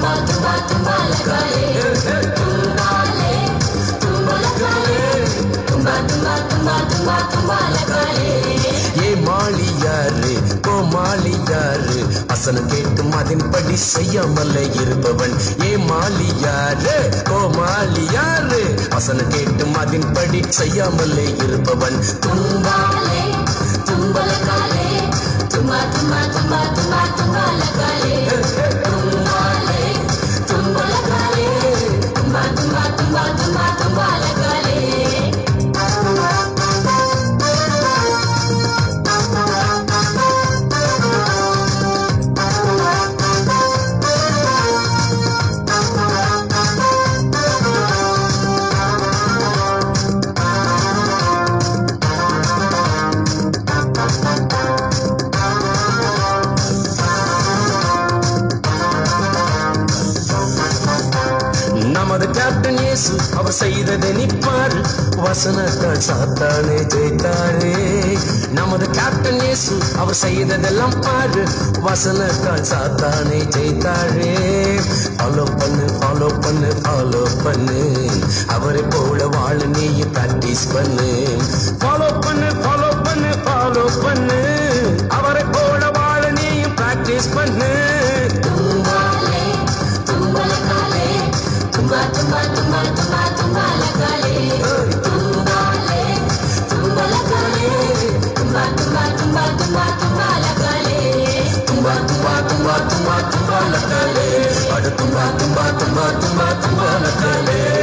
ತುಂಬಾ ತುಂಬಾ ತುಂಬಾ ಲಗಾಲೆ ತುಂಬಾಲೆ ತುಂಬಾ ಲಗಾಲೆ ತುಂಬಾ ತುಂಬಾ ತುಂಬಾ ತುಂಬಾ ತುಂಬಾ ಲಗಾಲೆ ஏ மாளியாரு கோமாளியாரு வசனம் கேட்டும் அதன்படி செய்யாமல் இருப்பவன் ஏ மாளியாரு கோமாளியாரு வசனம் கேட்டும் அதன்படி செய்யாமல் இருப்பவன் ತುಂಬಾಲೆ ತುಂಬಾ ಲಗಾಲೆ ತುಂಬಾ ತುಂಬಾ ತುಂಬಾ ತುಂಬಾ ತುಂಬಾ ಲಗಾಲೆ ತುಂಬಾಲೆ ತುಂಬಾ ಲಗಾಲೆ ತುಂಬಾ ತುಂಬಾ ತುಂಬಾ ತುಂಬಾ ತುಂಬಾ ಲಗಾಲೆ நமது கேப்டன் இயேசு அவர் செய்ததை நிற்பார் வசனத்தால் சாத்தானே ஜெயித்தாரே நமது கேப்டன் இயேசு அவர் செய்ததெல்லாம் பாரு வசனத்தால் சாத்தானே ஜெயித்தாரே ஃபாலோ பண்ணு ஃபாலோ பண்ணு ஃபாலோ பண்ணு அவரை போல வாழ நீயும் பிராக்டிஸ் பண்ணு ஃபாலோ பண்ணு ஃபாலோ பண்ணு ஃபாலோ பண்ணு அவரை போல வாழ நீயும் பிராக்டிஸ் பண்ணு ತುಂಬಾಲೆ ತುಂಬಾ ಲಗಾಲೆ ತುಂಬಾ ತುಂಬಾ ತುಂಬಾ ತುಂಬಾ ತುಂಬಾ ಲಗಾಲೆ ತುಂಬಾಲೆ ತುಂಬಾ ಲಗಾಲೆ ತುಂಬಾ ತುಂಬಾ ತುಂಬಾ ತುಂಬಾ ತುಂಬಾ ಲಗಾಲೆ ತುಂಬಾ ತುಂಬಾ ತುಂಬಾ ತುಂಬಾ ತುಂಬಾ ಲಗಾಲೆ ಅಡ ತುಂಬಾ ತುಂಬಾ ತುಂಬಾ ತುಂಬಾ ತುಂಬಾ ಲಗಾಲೆ